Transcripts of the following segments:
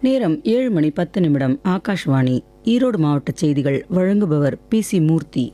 நேரம் ஏழு மணி பத்து நிமிடம் ஆகாஷ்வாணி ஈரோடு மாவட்ட செய்திகள் வழங்குபவர் பி சி மூர்த்தி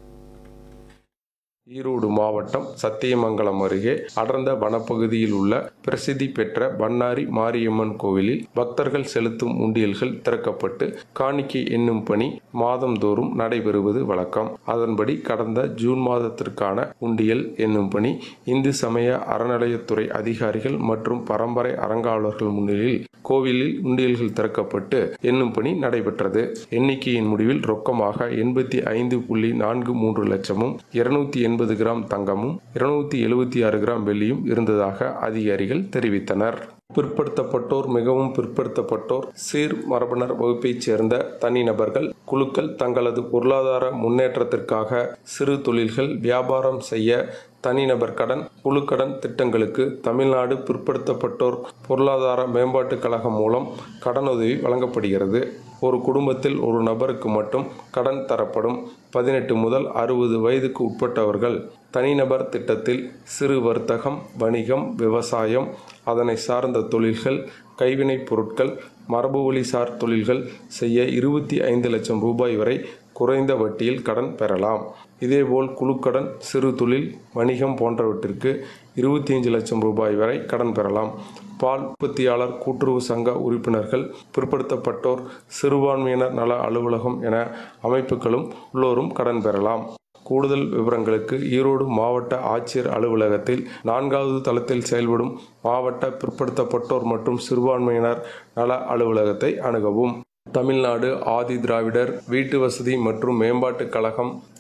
ஈரோடு மாவட்டம் சத்தியமங்கலம் அருகே அடர்ந்த வனப்பகுதியில் உள்ள பிரசித்தி பெற்ற பண்ணாரி மாரியம்மன் கோவிலில் பக்தர்கள் செலுத்தும் உண்டியல்கள் திறக்கப்பட்டு காணிக்கை என்னும் பணி மாதந்தோறும் நடைபெறுவது வழக்கம் அதன்படி கடந்த ஜூன் மாதத்திற்கான உண்டியல் என்னும் பணி இந்து சமய அறநிலையத்துறை அதிகாரிகள் மற்றும் பரம்பரை அறங்காவலர்கள் முன்னிலையில் கோவிலில் உண்டியல்கள் திறக்கப்பட்டு என்னும் பணி நடைபெற்றது எண்ணிக்கையின் முடிவில் ரொக்கமாக எண்பத்தி ஐந்து புள்ளி நான்கு மூன்று லட்சமும் இருநூத்தி எண்பது கிராம் தங்கமும் இருநூத்தி எழுபத்தி ஆறு கிராம் வெள்ளியும் இருந்ததாக அதிகாரிகள் தெரிவித்தனர் பிற்படுத்தப்பட்டோர் மிகவும் பிற்படுத்தப்பட்டோர் சீர் மரபினர் வகுப்பைச் சேர்ந்த தனிநபர்கள் குழுக்கள் தங்களது பொருளாதார முன்னேற்றத்திற்காக சிறு தொழில்கள் வியாபாரம் செய்ய தனிநபர் கடன் குழுக்கடன் திட்டங்களுக்கு தமிழ்நாடு பிற்படுத்தப்பட்டோர் பொருளாதார மேம்பாட்டுக் கழகம் மூலம் கடனுதவி வழங்கப்படுகிறது ஒரு குடும்பத்தில் ஒரு நபருக்கு மட்டும் கடன் தரப்படும் பதினெட்டு முதல் அறுபது வயதுக்கு உட்பட்டவர்கள் தனிநபர் திட்டத்தில் சிறு வர்த்தகம் வணிகம் விவசாயம் அதனை சார்ந்த தொழில்கள் கைவினைப் பொருட்கள் மரபுவழிசார் தொழில்கள் செய்ய இருபத்தி ஐந்து லட்சம் ரூபாய் வரை குறைந்த வட்டியில் கடன் பெறலாம் இதேபோல் குழுக்கடன் சிறு தொழில் வணிகம் போன்றவற்றிற்கு இருபத்தி ஐந்து லட்சம் ரூபாய் வரை கடன் பெறலாம் பால் உற்பத்தியாளர் கூட்டுறவு சங்க உறுப்பினர்கள் பிற்படுத்தப்பட்டோர் சிறுபான்மையினர் நல அலுவலகம் என அமைப்புகளும் உள்ளோரும் கடன் பெறலாம் கூடுதல் விவரங்களுக்கு ஈரோடு மாவட்ட ஆட்சியர் அலுவலகத்தில் நான்காவது தளத்தில் செயல்படும் மாவட்ட பிற்படுத்தப்பட்டோர் மற்றும் சிறுபான்மையினர் நல அலுவலகத்தை அணுகவும் தமிழ்நாடு ஆதி திராவிடர் வீட்டு வசதி மற்றும் மேம்பாட்டுக் கழகம்